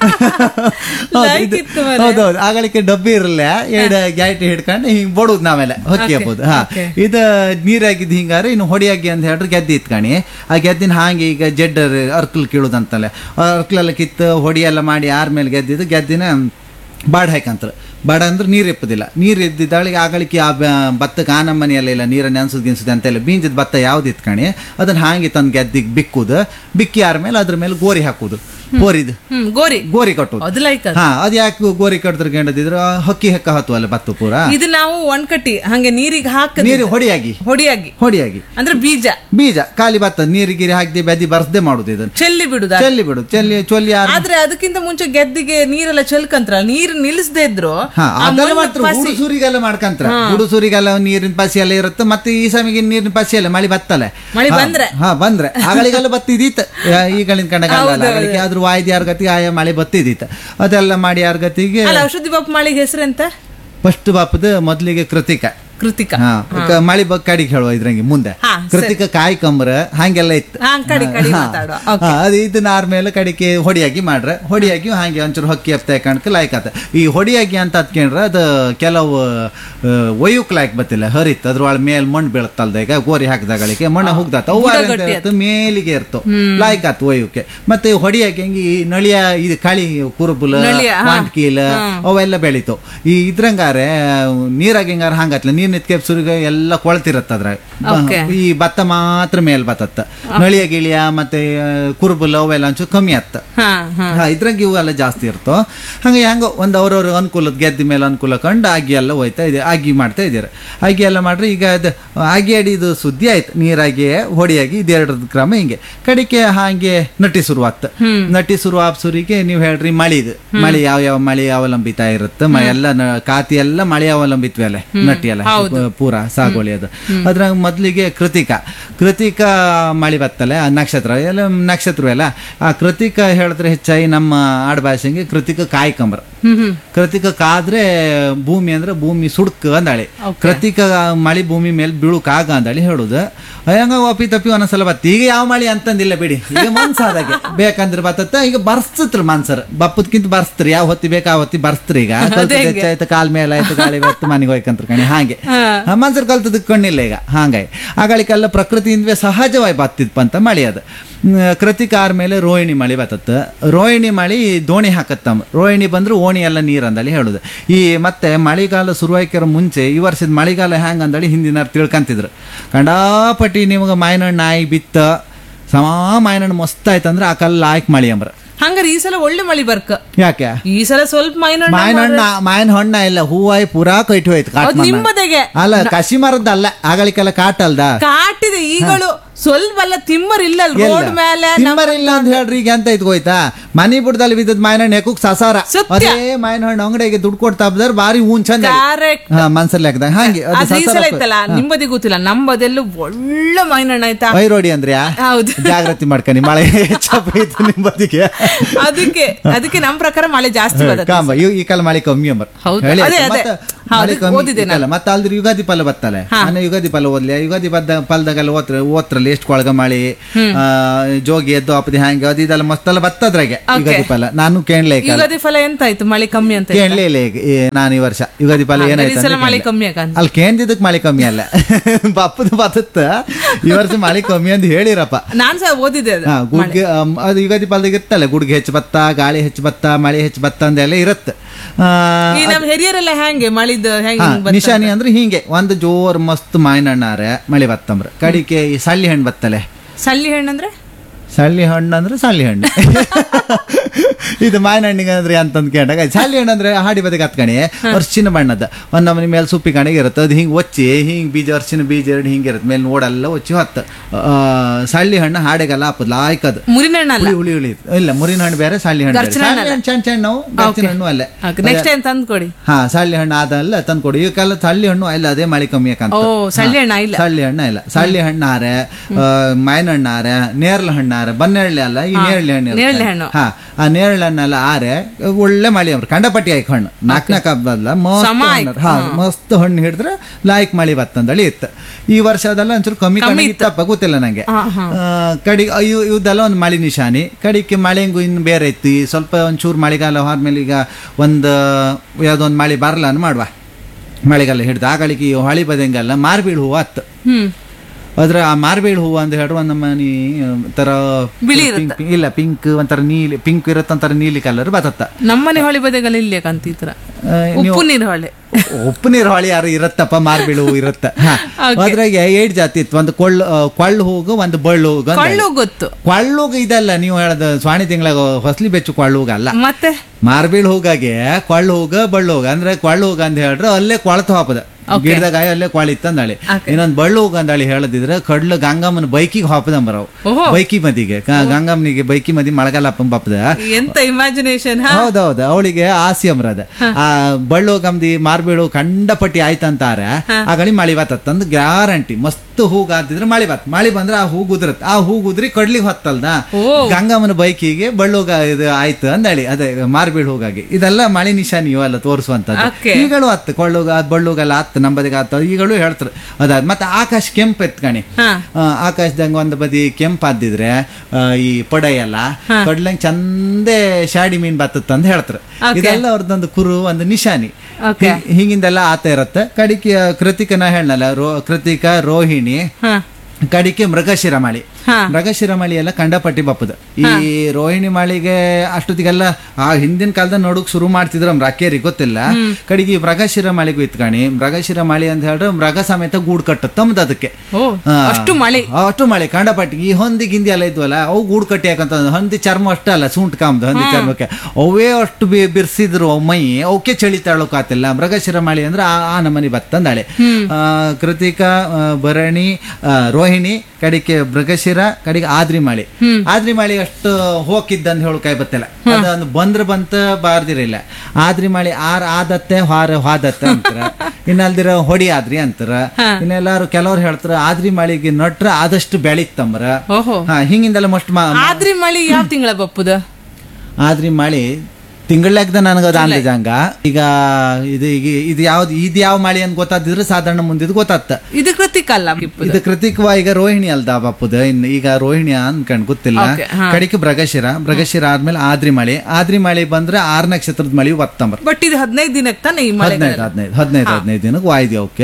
Like ಇತ್ತು ಮಾರ್ರೆ. ಹೌದೌದು ಆಗಳಿಕೆ ಡಬ್ಬಿ ಇರಲ್ಲ ಎರಡು ಗ್ಯಾಟಿ ಹಿಡ್ಕೊಂಡು ಹಿಂಗ್ ಬಡುದು ನಾವೆಲ್ಲ ಹೊಕ್ಕಿ ಹಬ್ಬದು ಹಾ okay. ಇದು ನೀರಾಗಿದ್ದು ಹಿಂಗಾರೆ ಇನ್ನು ಹೊಡಿಯಾಗಿ ಅಂತ ಹೇಳ್ರಿ ಗೆದ್ದಿ ಇತ್ಕಣಿ ಆ ಗೆದ್ದಿನ ಹಾಂಗೆ ಈಗ ಜಡ್ಡರ್ ಅರ್ಕಲ್ ಕೀಳುದಂತಲ್ಲ ಅರ್ಕಲೆಲ್ಲ ಕಿತ್ತು ಹೊಡಿ ಎಲ್ಲ ಮಾಡಿ ಯಾರ ಮೇಲೆ ಗೆದ್ದಿದ್ದು ಗೆದ್ದಿನ ಬಾಡ್ ಹಾಕಂತಾರೆ ಬಾಡ ಅಂದ್ರೆ ನೀರು ಇಪ್ಪದಿಲ್ಲ ನೀರು ಇದ್ದಿದ್ದಾಳಿಗೆ ಆಗಳಿಕೆ ಆ ಬ- ಭತ್ತಕ್ಕೆ ಆನ ಮನೆಯಲ್ಲ ಇಲ್ಲ ನೀರನ್ನು ನೆನ್ಸದ್ ಗಿನ್ಸದ್ ಅಂತೆಲ್ಲ ಬೀಂಜದ ಭತ್ತ ಯಾವ್ದು ಇತ್ಕಣಿ ಅದನ್ನ ಹಾಂಗೆ ತಂದು ಗೆದ್ದಿಗೆ ಬಿಕ್ಕುದು ಬಿಕ್ಕಿ ಆರ ಮೇಲೆ ಅದ್ರ ಮೇಲೆ ಗೋರಿ ಹಾಕುದು ಗೋರಿದು ಹ್ಮ್ ಗೋರಿ ಗೋರಿ ಕಟ್ಟುದು ಅದು ಲೈಕ್ ಹಾ ಅದ್ ಯಾಕೆ ಗೋರಿ ಕಟ್ಟಿದ್ರೆ ಗಂಡದಿದ್ರು ಹಕ್ಕಿ ಹೆಕ್ಕ ಹತ್ತು ಅಲ್ಲ ಭತ್ತ ಪೂರ ಇದು ನಾವು ಒಣ್ಕಟ್ಟಿ ಹಂಗೆ ನೀರಿಗೆ ಹಾಕ ನೀರು ಹೊಡಿಯಾಗಿ ಹೊಡಿಯಾಗಿ ಹೊಡಿಯಾಗಿ ಅಂದ್ರೆ ಬೀಜ ಬೀಜ ಖಾಲಿ ಭತ್ತ ನೀರು ಗಿರಿ ಹಾಕಿ ಬೆದಿ ಬರ್ಸ್ದೆ ಮಾಡುದು ಇದನ್ನ ಚೆಲ್ಲಿ ಬಿಡುದ ಚೆಲ್ಲಿ ಬಿಡು ಚೆಲ್ಲಿ ಚೊಲ್ಲಿ ಯಾರು ಆದ್ರೆ ಅದಕ್ಕಿಂತ ಮುಂಚೆ ಗೆದ್ದಿಗೆ ನೀರೆಲ್ಲ ಚೆಲ್ಕಂತ್ರ ನೀರು ನಿಲ್ಲಿಸದೇ ಇದ್ರು ಹಾ ಆ ಅದೆಲ್ಲ ಮಣ್ಣು ಮಾಡ್ತಾರೆ ಪಸಿ- ಹುಡುಸೂರಿಗೆಲ್ಲ ಮಾಡ್ಕಂತ್ರ ಹುಡುಸೂರಿಗೆಲ್ಲ ನೀರಿನ ಪಸಿ ಎಲ್ಲ ಇರುತ್ತೆ ಮತ್ತೆ ಈ ಸಮಯಕ್ಕೆ ನೀರಿನ ಪಸಿ ಎಲ್ಲ ಮಳಿ ಬತ್ತಲೆ ಮಳಿ ಹಾ, ಬಂದ್ರೆ? ಹಾ ಬಂದ್ರೆ ಆಗಳಿಗೆಲ್ಲ ಬತ್ತಿದೀತ ಈಗಳಿನ ಕಂಡಗಲ್ಲ ಆಗಳಿಗೆ ಆದ್ರೂ ವಾಯ್ದು ಯಾರ ಗತಿಗೆ ಆಯಾ ಮಳೆ ಬತ್ತಿದೀತ ಅದೆಲ್ಲ ಮಾಡಿ ಯಾರ ಗತಿಗೆ ಅಲ್ಲ ಔಷಧಿ ಬಾಪ್ ಮಾಳಿಗೆ ಹೆಸರೆಂತ ಫಸ್ಟ್ ಬಾಪದ ಮೊದ್ಲಿಗೆ ಕೃತಿಕ ಕೃತಿಕ ಹಾ ಕ- ಮಳಿ ಬಗ್ ಕಡಿಗೆ ಹೇಳುವ ಇದ್ರಂಗೆ ಮುಂದೆ ಹಾ, ಕೃತಿಕ ಕಾಯಿ ಕಂಬ್ರ ಹಂಗೆಲ್ಲ ಇತ್ತು ಹಾ ಕಡಿ ಕಡಿ ಹಾ. ಮಾತಾಡುವ ಹಾ, ಅದು ಇದನ್ನ ಆರ್ಮೇಲೆ ಕಡಿಕೆ ಹೊಡಿಯಾಗಿ ಮಾಡ್ರೆ ಹೊಡಿಯಾಗಿ ಹಾಗೆ ಒಂಚೂರು ಹಕ್ಕಿ ಹಪ್ತ ಕಣಕ್ ಲಾಯ್ಕ್ ಆತ ಈ ಹೊಡಿಯಾಗಿ ಅಂತ ಅದ್ಕೊಂಡ್ರೆ ಅದು ಕೆಲವು ಒಯ್ಯುಕ್ ಲಾಯ್ಕ್ ಬತ್ತಿಲ್ಲ ಹರಿತ್ ಅದ್ರೊಳಗೆ ಮೇಲ್ ಮಣ್ಣು ಬೀಳತ್ತಲ್ದ ಈಗ ಗೋರಿ ಹಾಕಿದಾಗಳಿಗೆ ಮಣ್ಣು ಹೋಗ್ದಾತ ಅವು ಬುಡ ಅಂತ ಗಟ್ಟಿ ಇರುತ್ತೆ, ಮೇಲಿಗೆ ಇರ್ತು ಲಾಯ್ಕ್ ಆತು ಒಯ್ಯುಕ್ಕೆ ಮತ್ತೆ ಹೊಡಿಯಾಗಿ ಹೆಂಗೆ ಈ ನಳಿಯ ಇದು ಕಾಳಿ ಕುರುಬುಲ ನಳಿಯ, ಹಾ. ವಾಂಟ್ಕೀಲ ಅವೆಲ್ಲ ಬೆಳೀತು ಈ ಇದ್ರಂಗಾರೆ ನೀರಾಗ ಹಿಂಗಾರ ಹಂಗತ್ಲ ನೀರ್ ನಿತ್ಕೆ ಸುರಿಗ ಎಲ್ಲ ಕೊಳ್ತಿರತ್ತ ಅದ್ರಾಗ Okay. ಈ ಭತ್ತ ಮಾತ್ರ ಮೇಲ್ ಬತ್ತತ್ತ ನಳಿಯ ಗಿಳಿಯ ಮತ್ತೆ ಆ, ಕುರುಬುಲ ಅವೆಲ್ಲ ಒಂಚೂರು ಕಮ್ಮಿ ಆತ್ತ ಹಾ ಹಾ ಹಾ ಇದ್ರಾಗ ಇವು ಎಲ್ಲ ಜಾಸ್ತಿ ಇರ್ತೋ ಹಂಗೆ ಹೆಂಗೋ ಒಂದು ಅವ್ರವ್ರ ಅನುಕೂಲದ ಗೆದ್ದ ಮೇಲೆ ಅನುಕೂಲ ಕಂಡು ಆಗಿ ಎಲ್ಲ ಹೋಯ್ತಾ ಇದೆ ಆಗಿ ಮಾಡ್ತಾ ಇದ್ದೀರ ಆಗಿ ಎಲ್ಲ ಮಾಡ್ರಿ ಈಗ ಅದು ಆಗಿ ಅಡಿದು ಸುದ್ದಿ ಆಯ್ತು ನೀರಾಗಿ ಹೊಡಿಯಾಗಿ ಇದೆರಡು ಕ್ರಮ ಹಿಂಗೆ ಕಡಿಕೆ ಹಾಗೆ ನಟಿ ಶುರುವಾತ್ ನಟಿ ಶುರು ಸುರಿಗೆ ನೀವು ಹೇಳ್ರಿ ಮಳಿದು ಮಳಿ ಯಾವ ಯಾವ ಮಳಿ ಅವಲಂಬಿತ ಇರುತ್ತೆ ಮ- ಎಲ್ಲ ನ- ಕಾತಿ ಎಲ್ಲ ಮಳೆ ಅವಲಂಬಿತ್ವೆ ಅಲ್ಲ ನಟಿ ಎಲ್ಲ ಪೂ- ಪೂರ ಸಾಗೋಳಿ ಅದು ಅದ್ರಾಗ ಮೊದಲಿಗೆ ಕೃತಿಕ ಕೃತಿಕ ಮಳಿ ಬತ್ತಲ್ಲ ಆ ನಕ್ಷತ್ರ ಎಲ್ಲ ನಕ್ಷತ್ರವೆಲ್ಲ ಆ ಕೃತಿಕ ಹೇಳಿದ್ರೆ ಹೆಚ್ಚಾಗಿ ನಮ್ಮ ಆಡ್ಭಾಷೆಗೆ ಕೃತಿಕ ಕಾಯ್ಕಂಬ್ರ ಹ್ಮ್ ಹ್ಮ್ ಕೃತಿಕ ಕಾದ್ರೆ ಭೂಮಿ ಅಂದ್ರೆ ಭೂಮಿ ಸುಡ್ಕ ಅಂದಾಳಿ ಕೃತಿಕ ಮಳಿ ಭೂಮಿ ಮೇಲೆ ಬೀಳುಕಾಗ ಅಂದಾಳಿ ಹೇಳುದು ಹಂಗ ಒಪ್ಪಿ ತಪ್ಪಿ ಒಂದೊಂದ್ಸಲ ಬತ್ತ ಈಗ ಯಾವ ಮಳಿ ಅಂತಂದಿಲ್ಲ ಬಿಡಿ ಈಗ ಮನ್ಸಾದಾಗೆ ಬೇಕಂದ್ರೆ ಬತ್ತತ್ತ ಈಗ ಬರ್ಸ್ತತ್ರ ಮನ್ಸರ್ ಬಪ್ಪದ್ಕಿಂತ ಬರ್ಸ್ತ್ರಿ ಯಾವ ಹೊತ್ತಿ ಬೇಕು ಆ ಹೊತ್ತಿ ಬರ್ಸ್ತ್ರಿ ಈಗ ಕಲ್ತದ್ ಹೆಚ್ಚಾಯ್ತು ಕಾಲ್ ಮೇಲೆ ಆಯ್ತು ಗಾಳಿ ಬತ್ತು ಮನೆಗೆ ಹೋಯ್ಕಂತ್ರ ಕಣಿ ಹಾಗೆ ಮನ್ಸರ್ ಕಲ್ತದಕ್ಕೆ ಕಣ್ಣಿಲ್ಲ ಈಗ ಹಾಂಗಾಗಿ ಆಗಳಿಗೆಲ್ಲ ಪ್ರಕೃತಿಯಿಂದವೇ ಸಹಜವಾಗಿ ಬತ್ತಿದ್ಪ ಅಂತ ಮಳಿ ಅದು ಹ್ಮ್, ಕೃತಿಕ ಆದ್ಮೇಲೆ ರೋಹಿಣಿ ಮಳಿ ಬತ್ತತ್ತ ರೋಹಿಣಿ ಮಳಿ ದೋಣಿ ಹಾಕತ್ತಮ್ಮ ರೋಹಿಣಿ ಬಂದ್ರೆ ಓಣಿ ಎಲ್ಲ ನೀರು ಅಂದಳಿ ಹೇಳುದು ಈ ಮತ್ತೆ ಮಳೆಗಾಲ ಶುರುವಾಯ್ಕಿರೋ ಮುಂಚೆ ಈ ವರ್ಷದ ಮಳೆಗಾಲ ಹ್ಯಾಂಗ ಅಂದಳಿ ಹಿಂದಿನ ತಿಳ್ಕಂತಿದ್ರು ಕಂಡಾಪಟ್ಟಿ ನಿಮ್ಗೆ ಮಾಯನಣ್ಣು ನಾಯಿ ಬಿತ್ತ ಸಮಾ ಮಾಯನಣ್ಣು ಮಸ್ತ್ ಆಯ್ತಂದ್ರೆ ಆ ಕಲ್ಲ ಆಯ್ಕೆ ಮಳಿ ಅಂಬ್ರ ಹಂಗಾರೆ ಈ ಸಲ ಒಳ್ಳೆ ಮಳಿ ಬರ್ಕ ಯಾಕೆ ಈ ಸಲ ಸ್ವಲ್ಪ ಮೈನಣ್ಣ ಮಾಯನ ಹಣ್ಣ ಮಾಯನ ಹಣ್ಣ ಇಲ್ಲ ಹೂವಾಯಿ ಪೂರಾ ಕೈಟ್ ಹೋಯ್ತು ಕಾಟ್ ಅದ್ ಮಣ್ಣು. ನಿಮ್ಮದೆಗೆ ಅಲ್ಲ ಕಸಿ ಮರದ್ದಲ್ಲ ಆಗಳಿಗೆಲ್ಲ ಕಾಟ್ ಅಲ್ದ ಕಾಟಿದೆ ಈಗಳು ಸ್ವಲ್ಪ ಎಲ್ಲ ತಿಮ್ಮರ್ ಇಲ್ಲ ರೋಡ್ ಮೇಲೆ ನಮ್- ತಿಂಬರ್ ಇಲ್ಲ ಅಂತ ಹೇಳ್ರಿ ಈಗ ಎಂತ ಇದ್ ಹೋಯ್ತಾ ಮನಿ ಬುಡದಲ್ಲಿ ಬಿದ್ದದ್ ಮಾಯನ ಹಣ್ಣು ಎಕ್ಕುಕ್ ಸಸಾರ ಸತ್ಯ. ಅದೇ ಮಾಯನ ಹಣ್ಣು ಅಂಗಡಿಗೆ ದುಡ್ಡು ಕೊಡ್ತಾ ಹಬ್ದಾರ ಬಾರಿ ಹೂನ್ ಚಂದ Correct. ಹಾ ಮನ್ಸಲ್ಲಿ ಹಾಕ್ದಾಗ ಹಾಗೆ ಅದು ಆದ್ರೆ ಈ ಸಲ ಸಸಾರ ಐತಲ್ಲ ನಿಮ್ಮದಿ ಗೊತ್ತಿಲ್ಲ ನಮ್ಮದೆಲ್ಲ ಒಳ್ಳೆ ಮೈನಣ್ಣ ಆಯ್ತಾ ವೈರೋಡಿ ಅಂದ್ರ್ಯಾ ಹೌದು ಜಾಗ್ರತೆ ಮಾಡ್ಕನಿ ಮಳೆ ಹೆಚ್ಚಾಯ್ತು ನಿಮ್ ಬದಿಗೆ ಅದಕ್ಕೆ ಅದಕ್ಕೆ ನಮ್ ಪ್ರಕಾರ ಮಳೆ ಜಾಸ್ತಿ ಬರ್ತದೆ ಕಾಂಬ ಈ ಈ ಕಾಲ ಮಳೆ ಕಮ್ಮಿ ಅಂಬರ್ ಹೌದು. ಹೇಳಿ ಅದೇ, ಆಯ್ತು. ಅದೇ. ಮತ್ತೆ ಹೌದು, ಮಳೆ ಕಮ್ಮಿ ಓದಿದೆ ಇತ್ತಲ್ಲ ಮತ್ತೆ ಅಲ್ದ್ರ ಯುಗಾದಿ ಫಲ ಬತ್ತಲೆ ನಾನು ಯುಗಾದಿ ಫಲ ಓದ್ಲಿ ಯುಗಾದಿ ಪದ ಫಲದಾಗೆಲ್ಲ ಓದ್ರ ಓದ್ರಲ್ಲಿ ಎಷ್ಟು ಕೊಳಗ ಮಳಿ ಆ, ಜೋಗಿ ಎದ್ದು ಅಪದಿ ಹ್ಯಾಂಗೆ ಅದು ಇದೆಲ್ಲ ಮಸ್ತೆಲ್ಲ ಬತ್ತದ್ರಾಗೆ ಯುಗಾದಿ ಫಲ ನಾನು ಕೇಳಲೇ ಯುಗಾದಿ ಫಲ ಎಂತ ಆಯ್ತು ಮಳೆ ಕಮ್ಮಿ ಅಂತ ಕೇಳಲೇ ಇಲ್ಲ ಈಗ ಈ ನಾನು ಈ ವರ್ಷ ಯುಗಾದಿ ಫಲ ಈ ಏನಾಯ್ತು ಸಲ ಅಂತ ಮಳೆ ಕೇಳ್ದೆ. ಕಮ್ಮಿ ಯಾಕಂತ ಅಲ್ಲಿ ಕೇಂದಿದ್ದಕ್ಕೆ ಮಳೆ ಕಮ್ಮಿ ಅಲ್ಲ ಬಪ್ಪದು ಬತ್ತತ್ತ ಈ ವರ್ಷ ಮಳೆ ಕಮ್ಮಿ ಅಂತ ಹೇಳಿರಪ್ಪ ನಾನ್ ಸಹ ಓದಿದೆ ಅದು ಹಾ ಗುಡ್ಗೆ ಅಮ್, ಅದು ಯುಗಾದಿ ಫಲದಾಗ ಇರ್ತಲ್ಲ ಗುಡ್ಗೆ ಹೆಚ್ಚು ಬತ್ತ ಗಾಳಿ ಹೆಚ್ಚು ಬತ್ತ ಮಳೆ ಹೆಚ್ಚು ಬತ್ತ ಅಂದೆಲ್ಲ ಇರುತ್ತೆ ಆ, ಈ ನಮ್ ಹಿರಿಯರೆಲ್ಲ ಹೆಂಗೆ ಮಳಿದ್ ಹೆಂಗೆ ಹಾ, ಹಿಂಗ್ ಬತ್ತ- ನಿಶಾನಿ ಅಂದ್ರೆ ಹಿಂಗೆ ಒಂದು ಜೋರ್ ಮಸ್ತ್ ಮಾವಿನ ಹಣ್ಣಾರೆ ಮಳೆ ಬತ್ತಂಬ್ರ ಕಡಿಕೆ ಈ ಸಳ್ಳಿ ಹಣ್ಣು ಬತ್ತಲೆ ಸಳ್ಳಿ ಹಣ್ಣಂದ್ರೆ ಸಳ್ಳಿ ಹಣ್ಣು ಅಂದ್ರೆ ಸಳ್ಳಿ ಹಣ್ಣು ಇದು ಮಾವಿನ ಹಣ್ಣಿಗೆ ಅಂದ್ರೆ ಅಂತಂದ್ ಕೇಳಾಗ ಸಳ್ಳಿ ಹಣ್ಣು ಅಂದ್ರೆ ಹಾಡಿ ಬದಿಗೆ ಹತ್ಕಣಿ ಅರ್ಶಿನ ಬಣ್ಣದ ಒಂದ್ ನಮ್ಮನೆ ಮೇಲೆ ಸುಪ್ಪಿ ಕಣಿಗೆ ಇರುತ್ತೆ ಅದು ಹಿಂಗೆ ಒಚ್ಚಿ ಹಿಂಗೆ ಬೀಜ ಅರ್ಶಿನ ಬೀಜ ಎರಡು ಹಿಂಗೆ ಇರುತ್ತೆ ಮೇಲೆ ನೋಡೆಲ್ಲ ಒಚ್ಚಿ ಹೊತ್ತು ಆ, ಸಳ್ಳಿ ಹಣ್ಣು ಹಾಡೆಗೆಲ್ಲ ಹಾಪದ್ ಲಾಯ್ಕ್ ಅದು ಮುರಿನ ಹಣ್ಣ ಅಲ್ಲ ಹುಳಿ ಹುಳಿ ಹುಳಿ ಇತ್ತು. ಇಲ್ಲ ಮುರಿನ ಹಣ್ಣು ಬೇರೆ ಸಳ್ಳಿ ಹಣ್ಣು ಬೇರೆ. ಗರ್ಚಿನ ಹಣ್ಣು ಸಳ್ಳಿ ಹಣ್ಣು ಸಣ್ಣ ಸಣ್ಣ ನಾವು ಗರ್ಚಿನ ಹಣ್ಣು ಅಲ್ಲೇ ನೆಕ್ಸ್ಟ್ ಟೈಮ್ ತಂದ್ ಕೊಡಿ ಹಾ ಸಳ್ಳಿ ಹಣ್ಣು ಅದಲ್ಲ ತಂದ್ಕೊಡಿ ಇವಕ್ಕೆಲ್ಲ ಸಳ್ಳಿ ಹಣ್ಣು ಇಲ್ಲ ಅದೇ ಮಳೆ ಕಮ್ಮಿ ಯಾಕಂತ ಓ ಸಳ್ಳಿ ಹಣ್ಣ ಇಲ್ಲ ಸಳ್ಳಿ ಹಣ್ಣು ಇಲ್ಲ ಸಳ್ಳಿ ಹಣ್ಣಾರೆ ಮಾವಿನ ಹಣ್ಣಾರೆ ನೇರಳೆ ಹಣ್ಣಾರೆ ಬನ್ನೇರಳೆ ಅಲ್ಲ ಈ ನೇರಳೆ ಹಣ್ಣು ಇರುತ್ತೆ. ನೇರಳೆ ಹಣ್ಣು. ಹಾ ಆ ನೇರಳೆ ಹಣ್ಣೆಲ್ಲ ಆರೆ ಒಳ್ಳೆ ಮಳಿ ಅವ್ರು ಕಂಡಪಟ್ಟಿ ಆಯ್ಕೆ ಹಣ್ಣು ನಾಲ್ಕು ನಾಲ್ಕು ಹಬ್ಬದಲ್ಲ ಮಸ್ತ್ ಸಮ ಹಣ್ಣು. ಹಾ ಮಸ್ತ್ ಹಣ್ಣು ಹಿಡಿದ್ರೆ ಲಾಯ್ಕ್ ಮಳಿ ಬತ್ತಂದಳಿ ಇತ್ತು ಈ ವರ್ಷ ಅದೆಲ್ಲ ಒಂಚೂರು ಕಮ್ಮಿ ಕಮ್ಮಿ ಇತ್ತಪ್ಪ ಗೊತ್ತಿಲ್ಲ ನಂಗೆ ಹಾ, ಹಾ. ಕಡಿ ಇವ್ ಇವ್ದೆಲ್ಲ ಒಂದು ಮಳಿ ನಿಶಾನಿ ಕಡಿಗೆ ಮಳೆಂಗು ಇನ್ನು ಬೇರೆ ಇತ್ತು ಈ ಸ್ವಲ್ಪ ಒಂಚೂರು ಮಳೆಗಾಲ ಹೋದ್ಮೇಲೆ ಈಗ ಒಂದು ಯಾವುದೋ ಒಂದು ಮಳೆ ಬರಲ್ಲ ಅನ್ ಮಾಡುವ ಮಳೆಗಾಲ ಹಿಡ್ದು ಆಗಳಿಗೆ ಈ ಹೊಳಿ ಬದಂಗೆಲ್ಲ ಮಾರ್ಬೀಳು ಹೂವು ಹತ್ತು ಹ್ಮ್ ಅದ್ರ ಆ ಮಾರ್ಬೇಳು ಹೂವು ಅಂತ ಹೇಳುವ ನಮ್ಮ ಮನಿ ತರ ಬಿಳಿ pink- ಇಲ್ಲ ಪಿಂಕ್ ಒಂಥರ ನೀಲಿ ಪಿಂಕ್ ಇರುತ್ತೆ ಒಂಥರ ನೀಲಿ ಕಲರ್ ಬತ್ತತ್ತ ನಮ್ಮನೆ ಹೊಳಿ ಬದಿಗೆಲ್ಲ ಇಲ್ಲಿ ಯಾಕಂತ ಈ ತರ ಆ, ನೀವು ಉಪ್ಪು ನೀರು ಹೊಳೆ ಉಪ್ಪು ನೀರು ಹೊಳಿ ಯಾರು ಇರತ್ತಪ್ಪ ಮಾರ್ಬೇಳು ಹೂವು ಇರುತ್ತೆ ಹಾ. Okay. ಅದ್ರಾಗೆ ಏಟ್ ಜಾತಿ ಇತ್ತು ಒಂದು ಕೊಳ್ಳು ಆ, ಕೊಳ್ಳು ಹೂಗು ಒಂದು ಬಳ್ಳು ಹೂಗು ಅಂತ ಕೊಳ್ಳು ಗೊತ್ತು ಕೊಳ್ಳುಗ ಇದಲ್ಲ ನೀವು ಹೇಳದ ಸ್ವಾಣಿ ತಿಂಗಳಾಗ ಹೊಸ್ಲಿ ಬೆಚ್ಚು ಕೊಳ್ಳುಗ ಅಲ್ಲ ಮತ್ತೆ ಮಾರ್ಬೀಳ್ ಹೂಗಾಗೆ ಕೊಳ್ಳು ಹೂಗ ಬಳ್ಳು ಹೂಗ ಅಂದ್ರೆ ಕೊಳ್ಳು ಹೂಗ ಅಂತ ಹೇಳ್ರೆ ಅಲ್ಲೇ ಕೊಳತು ಹಾಪದ ಗಿಡದಾಗ ಅಲ್ಲೇ ಕೊಳಿತ್ತು ಅಂದಾಳಿ ಇನ್ನೊಂದ್ ಬಳ್ಳು ಹೂಗ ಅಂದಾಳಿ ಹೇಳದಿದ್ರೆ ಕಡ್ಲು ಗಂಗಮ್ಮನ ಬೈಕಿಗೆ ಹಾಪದಂಬರವು ಓಹೋ. ಬೈಕಿ ಮದಿಗೆ ಗ- ಗಂಗಮ್ಮನಿಗೆ ಬೈಕಿ ಮದಿ ಮಳೆಗಾಲ ಅಪ್ಪನ್ ಬಾಪದ ಎಂತ ಇಮ್ಯಾಜಿನೇಷನ್ ಹೌದೌದು ಅವಳಿಗೆ ಆಸೆ ಅಂಬ್ರದ ಆ ಬಳ್ಳು ಗಮ್ದಿ ಮಾರ್ಬೀಳು ಕಂಡಪಟ್ಟಿ ಆಯ್ತಂತಾರೆ ಆ ಗಳಿ ಮಳಿ ಬತ್ತಂದ್ ಗ್ಯಾರಂಟಿ ಮಸ್ತ್ ಹೂಗ ಅಂತಿದ್ರೆ ಮಳಿ ಬತ್ ಮಳಿ ಬಂದ್ರೆ ಆ ಹೂ ಗುದ್ರತ್ ಆ ಹೂ ಗುದ್ರಿ ಕಡ್ಲಿಗೆ ಹೊತ್ತಲ್ದ ಓ. ಗಂಗಮ್ಮನ ಬೈಕಿಗೆ ಬಳ್ಳುಗ ಇದು ಆಯ್ತು ಅಂದಳಿ ಅದೇ ಮಾರ್ಬೀಳು ಹೂಗಾಗಿ ಇದೆಲ್ಲ ಮಳಿ ನಿಶಾನಿ ಇವೆಲ್ಲ ತೋರಿಸುವಂತದ್ದು Okay. ಈಗಳು ಹತ್ತು ಕೊಳ್ಳುಗ ಬಳ್ಳುಗೆಲ್ಲ ಹತ್ತು ನಂಬದಿಗೆ ಹತ್ತು ಈಗಳು ಹೇಳ್ತಾರೆ ಅದಾದ್ ಮತ್ತೆ ಆಕಾಶ ಕೆಂಪು ಎತ್ಕಣಿ ಹಾ ಆ, ಆಕಾಶದಂಗ ಒಂದು ಬದಿ ಕೆಂಪಾದಿದ್ರೆ ಆ, ಈ ಪೊಡೆ ಎಲ್ಲ ಕಡ್ಲಂಗ್ ಚಂದೇ ಶಾಡಿ ಮೀನ್ ಬತ್ತತ್ತ ಅಂತ ಹೇಳ್ತಾರೆ ಇದೆಲ್ಲ ಅವ್ರದ್ದೊಂದು ಕುರು ಒಂದು ನಿಶಾನಿ Okay. ಹಿ- ಹಿಂಗಿಂದೆಲ್ಲ ಆತ ಇರುತ್ತೆ ಕಡಿಕೆ ಕೃತಿಕನ ಹೇಳಲ್ಲ ರೋ ಕೃತಿಕ ರೋಹಿಣಿ ಹಾ ಕಡಿಕೆ ಮೃಗಶಿರ ಮಳಿ ಹಾ. ಮೃಗಶಿರ ಮಳಿ ಎಲ್ಲ ಕಂಡಪಟ್ಟಿ ಬಪ್ಪದ ಈ ರೋಹಿಣಿ ಮಾಳಿಗೆ ಅಷ್ಟೊತ್ತಿಗೆಲ್ಲ ಆ ಹಿಂದಿನ ಕಾಲದ ನೋಡಕ್ ಶುರು ಮಾಡ್ತಿದ್ರ ರಾಕೇರಿ ಗೊತ್ತಿಲ್ಲ ಕಡಿಗೆ ಈ ಮೃಗಶಿರ ಮಳಿಗೂ ಇತ್ಕಣಿ ಮೃಗಶಿರ ಮಳಿ ಅಂತ ಹೇಳಿದ್ರೆ ಮೃಗ ಸಮೇತ ಗೂಡ್ ಕಟ್ಟತ್ತಂಬದ್ ಅದಕ್ಕೆ ಓ ಹಾ. ಅಷ್ಟು ಮಳೆ ಅಷ್ಟು ಮಳೆ ಕಂಡಪಟ್ಟಿ ಈ ಹೊಂದಿ ಗಿಂದಿ ಎಲ್ಲ ಇದ್ವಲ್ಲ ಅವು ಗೂಡು ಕಟ್ಟಿ ಯಾಕಂತ ಹಂದಿ ಚರ್ಮ ಅಷ್ಟೇ ಅಲ್ಲ ಸುಂಟ್ ಕಾಮ್ದು ಹಂದಿ ಚರ್ಮಕ್ಕೆ ಅವೇ ಅಷ್ಟು ಬಿ- ಬಿರ್ಸಿದ್ರು ಅವ್ ಮೈ ಅವಕ್ಕೆ ಚಳಿ ತಾಳೋಕಾತಿಲ್ಲ ಮೃಗಶಿರ ಮಳಿ ಅಂದ್ರೆ ಆ ಆ ನಮನಿ ಬತ್ತಂದಾಳೆ ಆ, ಕೃತಿಕಾ ಆ, ಭರಣಿ ಆ, ರೋಹಿಣಿ ಕಡಿಕೆ ಮೃಗಶಿರ ಕಡಿಗೆ ಆದ್ರಿ ಮಳಿ ಆದ್ರಿ ಮಳಿ ಅಷ್ಟು ಹೋಗಿದ್ದಂತ ಹೇಳಕಾಯ್ ಬತ್ತಿಲ್ಲ ಅದೊಂದು ಬಂದ್ರ ಬಂತ ಬಾರ್ದಿರಿಲ್ಲ ಆದ್ರಿ ಮಳಿ ಆರ್ ಆದತ್ತೆ ಹಾರ ಹಾದತ್ತೆ ಅಂತಾರ ಇನ್ನಲ್ದಿರ ಹೊಡಿ ಆದ್ರಿ ಅಂತಾರ ಇನ್ನೆಲ್ಲಾರು ಕೆಲವ್ರು ಹೇಳ್ತಾರ ಆದ್ರಿ ಮಳಿಗೆ ನಟ್ರ ಆದಷ್ಟು ಬೆಳಿತಂಬ್ರ ಓಹೋ ಹಾ ಹಿಂಗಿಂದೆಲ್ಲ ಮಸ್ಟ್ ಮಾ ಆದ್ರಿ ಮಳಿ ಯಾವ ತಿಂಗಳ ಬಪ್ಪುದ ಆದ್ರಿ ಮಳಿ ತಿಂಗಳಾಗ್ದ ನನಗದ ಅಂದಾಜಂಗ ಈಗ ಇದು ಈಗ ಇದು ಯಾವ್ದು ಇದು ಯಾವ ಮಳಿ ಅಂತ ಗೊತ್ತಾದಿದ್ರೆ ಸಾಧಾರಣ ಮುಂದಿದ್ ಗೊತ್ತಾತ್ತ ಇದು ಕೃತಿಕ ಅಲ್ಲ ಇಪ್ಪುದು. ಇದು ಕೃತಿಕವ ಈಗ ರೋಹಿಣಿ ಅಲ್ದ ಬಾಪುದ ಇನ್ನು ಈಗ ರೋಹಿಣಿ ಅನ್ಕಂಡ್ ಗೊತ್ತಿಲ್ಲ Okay, ಹಾ. ಕಡಿಕೆ ಮೃಗಶಿರ ಮೃಗಶಿರ ಆದ್ಮೇಲೆ ಆದ್ರಿ ಮಳಿ ಆದ್ರಿ ಮಳಿ ಬಂದ್ರೆ ಆರ್ ನಕ್ಷತ್ರದ ಮಳಿ ಒತ್ತಂಬರ್ ಬಟ್ ಇದು ಹದಿನೈದು ದಿನಕ್ಕೆ ತಾನೆ ಈ ಮಳೆ ಹದಿನೈದು ಹದಿನೈದು ಹದಿನೈದು ಹದಿನೈದು ದಿನಕ್ಕೆ ವಾಯ್ದೆ ಅವಕ್ಕೆ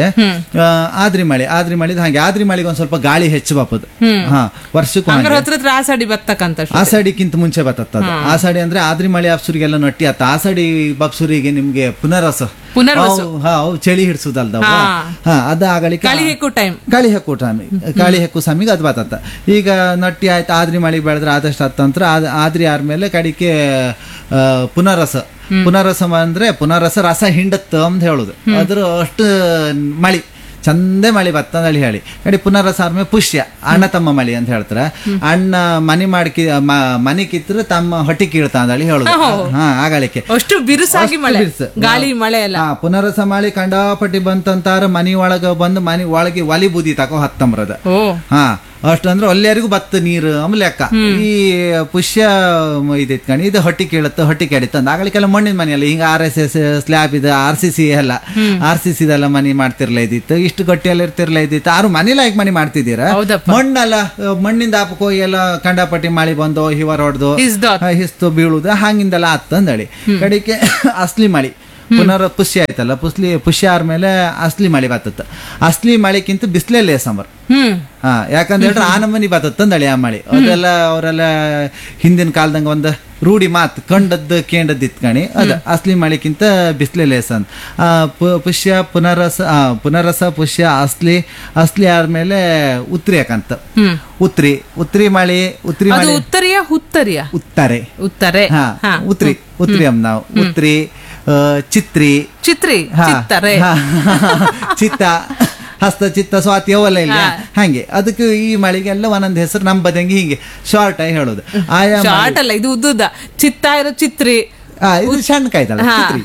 ಆದ್ರಿ ಮಳಿ ಆದ್ರಿ ಮಳಿ ಹಾಗೆ ಆದ್ರಿ ಮಳಿಗೆ ಒಂದ್ ಸ್ವಲ್ಪ ಗಾಳಿ ಹೆಚ್ಚು ಬಾಪದು ಹಾ ವರ್ಷಕ್ಕೂ ಹಂಗಾರ ಹಾಗೆ ಹತ್ರ ಹತ್ರ ಆಸಾಡಿ ಬತ್ತಕ್ಕಂತ ಆಸಾಡಿಕ್ಕಿಂತ ಮುಂಚೆ ಬತ್ತದ ಆಸಾಡಿ ಅಂದ್ರೆ ಆದ್ರಿ ಮಳಿ ಅಪ್ಸುರಿಗೆಲ್ಲ ನಟ್ಟಿ ಆತ ಆಸಾಡಿ ಬಪ್ಸುರಿಗೆ ನಿಮ್ಗೆ ಪುನರಸ ಪುನರ್ವಸು. ಅವು- ಹಾ ಅವು ಚಳಿ ಹಿಡ್ಸುದಲ್ದವ ಹಾ. ಹಾ ಅದ ಆಗಲಿಕ್ಕೆ ಕಳಿ ಹೆಕ್ಕು ಟೈಮ್ ಕಾಳಿ ಹೆಕ್ಕು ಸ್ವಾಮಿ ಕಾಳಿ ಹೆಕ್ಕು ಸ್ವಾಮಿಗೆ ಅದು ಬತ್ತತ್ತ ಈಗ ನಟ್ಟಿ ಆಯ್ತು ಆದ್ರಿ ಮಳಿ ಬೆಳೆದ್ರೆ ಆದಷ್ಟು ಹತ್ತಂತ್ರ ಆದ್- ಆದ್ರಿ ಆದ್ಮೇಲೆ ಕಡಿಕೆ ಆ, ಪುನರಸ ಪುನರಸ ಅಂದ್ರೆ ಪುನರಸ ರಸ ಹಿಂಡತ್ತ ಅಂತ ಹೇಳುದು ಅದ್ರ ಅಷ್ಟು ಮಳಿ ಚಂದೆ ಮಳಿ ಬತ್ತಂದೇಳಿ ಹೇಳಿ ಕಡಿ ಪುನರಸ ಆದ್ಮೇಲೆ ಪುಷ್ಯ ಅಣ್ಣ ತಮ್ಮ ಮಳಿ ಅಂತ ಹೇಳ್ತಾರೆ ಅಣ್ಣ ಮನಿ ಮಾಡ್ಕಿ ಮ- ಮನಿ ಕಿತ್ರ ತಮ್ಮ ಹೊಟ್ಟಿ ಕೀಳ್ತಾ ಅಂದೇಳಿ ಹೇಳುದು ಹಾ ಆಗಲಿಕ್ಕೆ ಅಷ್ಟು ಬಿರುಸಾಗಿ ಅಷ್ಟು ಮಳೆ ಬಿರುಸು. ಗಾಳಿ ಮಳೆ ಎಲ್ಲ ಹಾ ಪುನರಸ ಮಳಿ ಕಂಡಾಪಟ್ಟಿ ಬಂತಂತಾರ ಮನಿ ಒಳಗ ಬಂದು ಮನಿ ಒಳಗೆ ಒಲಿ ಬುದಿ ತಕೋ ಹತ್ತಂಬ್ರದ ಓ ಹಾ ಅಷ್ಟು ಅಂದ್ರೆ ಒಲ್ಲೆರಿಗೂ ಬತ್ತ ನೀರು ಆಮೇಲೆ ಲೆಕ್ಕ ಈ ಪುಷ್ಯ ಇದೈತ್ ಕಣಿ ಇದು ಹೊಟ್ಟಿ ಕೇಳುತ್ತೆ ಹೊಟ್ಟಿ ಕೆಡಿತ್ತು ಅಂದ ಆಗಳಿಗೆಲ್ಲ ಮಣ್ಣಿನ ಮನೆ ಅಲ್ಲ ಹಿಂಗ ಆರ್ ಎಸ್ ಎಸ್ ಸ್ಲ್ಯಾಬ್ ಇದು ಆರ್ ಸಿ ಸಿ ಎಲ್ಲ ಆರ್ ಸಿ ಸಿದೆಲ್ಲ ಮನೆ ಮಾಡ್ತಿರ್ಲ ಇದ್ದಿತ್ತು ಇಷ್ಟು ಗಟ್ಟಿಯಲ್ಲಿ ಇರ್ತಿರ್ಲ ಇದ್ದಿತ್ತು ಆರು ಮನೆ ಲೈಕ್ ಮನೆ ಮಾಡ್ತಿದ್ದೀರಾ ಹೌದಪ್ಪ. ಮಣ್ಣಲ್ಲ ಮಣ್ಣಿಂದ ಹಾಪಕ್ ಹೋಗಿ ಎಲ್ಲ ಕಂಡಪಟ್ಟಿ ಮಳಿ ಬಂದು ಹಿವರ್ ಹೊಡೆದು ಹಿಸ್ದಾತ್. ಹಿಸ್ತು ಬೀಳುದು ಹಂಗಿಂದೆಲ್ಲ ಆತ್ತಂದಳಿ ಕಡೆಗೆ ಅಸ್ಲಿ ಮಳಿ ಪುನರ್ ಪುಷ್ಯ ಆಯ್ತಲ್ಲ ಪುಸ್ಲಿ ಪುಷ್ಯ ಆದ್ಮೇಲೆ ಅಸ್ಲಿ ಮಳಿ ಬತ್ತತ್ತ ಅಸ್ಲಿ ಮಳಿಕ್ಕಿಂತ ಬಿಸ್ಲೇ ಲೇಸಂಬರ್ ಹ್ಮ್ ಹಾ ಯಾಕಂತ ಹೇಳಿದ್ರೆ ಆ ನಮ್ಮನಿ ಬತ್ತಂದಳಿ ಆ ಮಳಿ ಅದೆಲ್ಲ ಅವರೆಲ್ಲ ಹಿಂದಿನ ಕಾಲದಂಗ ಒಂದು ರೂಢಿ ಮಾತು ಕಂಡದ್ದು ಕೇಂಡದ್ದು ಇತ್ಕಣಿ ಅದ ಅಸ್ಲಿ ಮಳಿಕ್ಕಿಂತ ಬಿಸ್ಲೆ ಲೇಸ ಅಂತ ಆ, ಪು- ಪುಷ್ಯ ಪುನರಸ ಆ, ಪುನರಸ ಪುಷ್ಯ ಅಸ್ಲಿ ಅಸ್ಲಿ ಆದ್ಮೇಲೆ ಉತ್ರಿ ಯಾಕಂತ ಹ್ಮ್ ಉತ್ರಿ ಉತ್ರಿ ಮಳಿ ಉತ್ರಿ ಅದು ಮಳಿ ಉತ್ತರಿಯ ಹುತ್ತರಿಯ ಉತ್ತಾರೆ ಉತ್ತರೆ ಹಾ ಹಾ ಉತ್ರಿ ಉತ್ರಿ ಅಮ್ ನಾವು ಉತ್ರಿ ಆ, ಚಿತ್ರಿ ಚಿತ್ರಿ ಹಾ, ಚಿತ್ತರೆ ಹಾ, ಚಿತ್ತ ಹಸ್ತ ಚಿತ್ತ ಸ್ವಾತಿ ಅವೆಲ್ಲ ಇಲ್ಲ ಹಂಗೆ ಅದಕ್ಕೆ ಈ ಮಳಿಗೆಲ್ಲ ಒಂದೊಂದು ಹೆಸರು ನಮ್ಮ ಬದಂಗೆ ಹೀಗೆ ಶಾರ್ಟ್ ಆಗಿ ಹೇಳೋದು ಆಯಾ ಮಳಿ- ಶಾರ್ಟ್ ಅಲ್ಲ ಇದು ಉದ್ದುದ ಚಿತ್ತ ಇರೋ ಚಿತ್ರಿ ಆ, ಇದು ಸಣ್ಣ ಕಾಯ್ತಲ್ಲ ಹಾ. ಉತ್ರಿ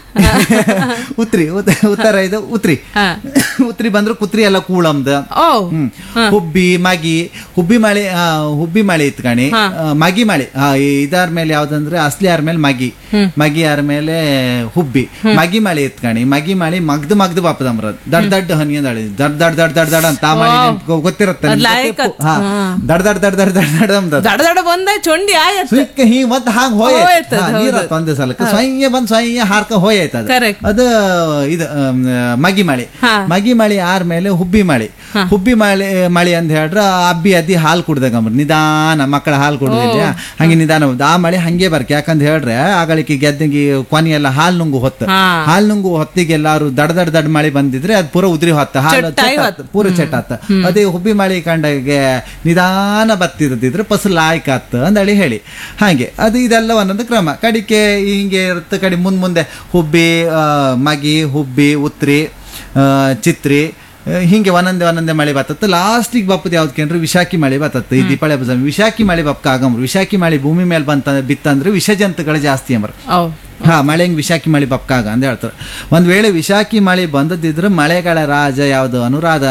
ಉತ್ರಿ ಉತ್- ಉತ್ತರ ಇದು ಉತ್ರಿ ಹಾ. ಉತ್ರಿ ಬಂದ್ರೆ ಕುತ್ರಿ ಎಲ್ಲ ಕೂಳಮ್ದ ಓ ಹ್ಮ್ ಹುಬ್ಬಿ ಮಗಿ ಹುಬ್ಬಿ ಮಳೆ ಆ, ಹುಬ್ಬಿ ಮಳೆ ಇತ್ತು ಕಣಿ ಆ, ಮಗಿ ಮಳೆ ಆ, ಇದಾರ ಮೇಲೆ ಯಾವ್ದಂದ್ರೆ ಅಸ್ಲಿ ಆರ್ ಮೇಲೆ ಮಗಿ ಮಗಿ ಆರ್ ಮೇಲೆ ಹುಬ್ಬಿ ಮಗಿ ಮಳೆ ಇತ್ತು ಕಣಿ ಮಗಿ ಮಳೆ ಮಗ್ದು ಮಗ್ದು ಬಾಪದಮ್ರ ದಡ್ ದಡ್ ಹನಿ ಅಂದಳಿ ದಡ್ ದಡ್ ದಡ್ ದಡ್ ದಡ್ ಅಂತ ಆ ಮಳೆ ನೆನ್ಪು ಗೊತ್ತಿರತ್ತೆ ಅದ್ ನಿಮ್ಗೆ ಲಾಯಕ್ ಗೊತ್ತಿಪ್ಪು. ಹಾ. ದಡ್ ದಡ್ ದಡ್ ದಡ್ ದಡ್ ದಡ್ ಅಂದದ ದಡ ದಡ ಬಂದ ಚೊಂಡಿ ಆಯತ್ ಸುಯ್ಕ ಹೀ ಮತ್ ಹಾಂಗ್ ಹೋಯ್ ಹೋಯ್ತದ, ಹೌದು. ನೀರತ್ತ ಒಂದೇ ಸಲಕ್ಕೆ ಸ್ವಯ್ಯ ಬಂದ್ ಸ್ವಯ್ಯ ಹಾರ್ಕ ಹೋಯ್ತ ಅದು Correct. ಅದು ಇದು ಆಮ್, ಮಗಿ ಮಳಿ ಹಾ. ಮಗಿ ಮಳಿ ಆರ್ ಮೇಲೆ ಹುಬ್ಬಿ ಮಳಿ ಹುಬ್ಬಿ ಮಳಿ ಮಳಿ ಅಂತ ಹೇಳ್ರ ಅಬ್ಬಿ ಅದ್ದಿ ಹಾಲು ಕುಡ್ದಾಗಂಬ್ರ ನಿಧಾನ ಮಕ್ಕಳ ಹಾಲು ಕುಡ್ದಿಲ್ಲ ಹಂಗೆ ನಿಧಾನ ಹೋದ್. ಆ ಮಳಿ ಹಂಗೆ ಬರ್ಕೆ ಯಾಕಂತ ಹೇಳ್ರೆ ಆಗಳಿಕೆ ಗೆದ್ದಂಗಿ ಕೊನೆ ಎಲ್ಲ ಹಾಲು ನುಂಗು ಹೊತ್ತು ಹಾ. ಹಾಲು ನುಂಗು ಹೊತ್ತಿಗೆ ಎಲ್ಲಾರು ದಡ್ ದಡ್ ದಡ್ ಮಳಿ ಬಂದಿದ್ರೆ ಅದು ಪೂರ ಉದ್ರಿ ಹೊತ್ತ ಹಾಲು ಚಟ್ಟಾಗಿ ಚೆಟ್ ಆತ್, ಪೂರ ಚೆಟ್ ಆತ ಅದೇ ಹುಬ್ಬಿ ಮಳಿ ಕಂಡಾಗೆ ನಿಧಾನ ಬತ್ತಿದ್ರೆ ಫಸಲ್ ಆಯ್ಕಾತ್ ಅಂದಳಿ ಹೇಳಿ ಹಾಗೆ ಅದು ಇದೆಲ್ಲ ಒಂದೊಂದು ಕ್ರಮ ಕಡಿಕೆ ಹಿಂಗೆ ಇರುತ್ತೆ ಕಡಿ ಮುಂದ್ ಮುಂದೆ ಹುಬ್ಬಿ ಆ, ಮಗಿ ಹುಬ್ಬಿ ಉತ್ರಿ ಆ, ಚಿತ್ರಿ ಆ, ಹಿಂಗೆ ಒಂದೊಂದೇ ಒಂದೊಂದೇ ಮಳೆ ಬತ್ತತ್ತು ಲಾಸ್ಟಿಗೆ ಬಪ್ಪದು ಯಾವ್ದು ಕೇಂದ್ರ ವಿಶಾಖಿ ಮಳೆ ಬತ್ತತ್ತು ಈ ದೀಪಾವಳಿ ಹಬ್ಬದ ಸಮಯ ವಿಶಾಖಿ ಮಳೆ ಬಪ್ಕ ಆಗಂಬ್ರು ವಿಶಾಖಿ ಮಳೆ ಭೂಮಿ ಮೇಲೆ ಬಂತ ಬಿತ್ತಂದ್ರೆ ವಿಷ ಜಂತುಗಳು ಜಾಸ್ತಿ ಅಂಬ್ರು ಓ ಹಾ ಮಳೆ ಹಿಂಗ್ ವಿಶಾಖಿ ಮಳೆ ಬಪ್ಕಾಗ ಅಂತ ಹೇಳ್ತಾರೆ ಒಂದ್ ವೇಳೆ ವಿಶಾಖಿ ಮಳೆ ಬಂದದಿದ್ರೆ ಮಳೆಗಳ ರಾಜ ಯಾವ್ದು ಅನುರಾಧ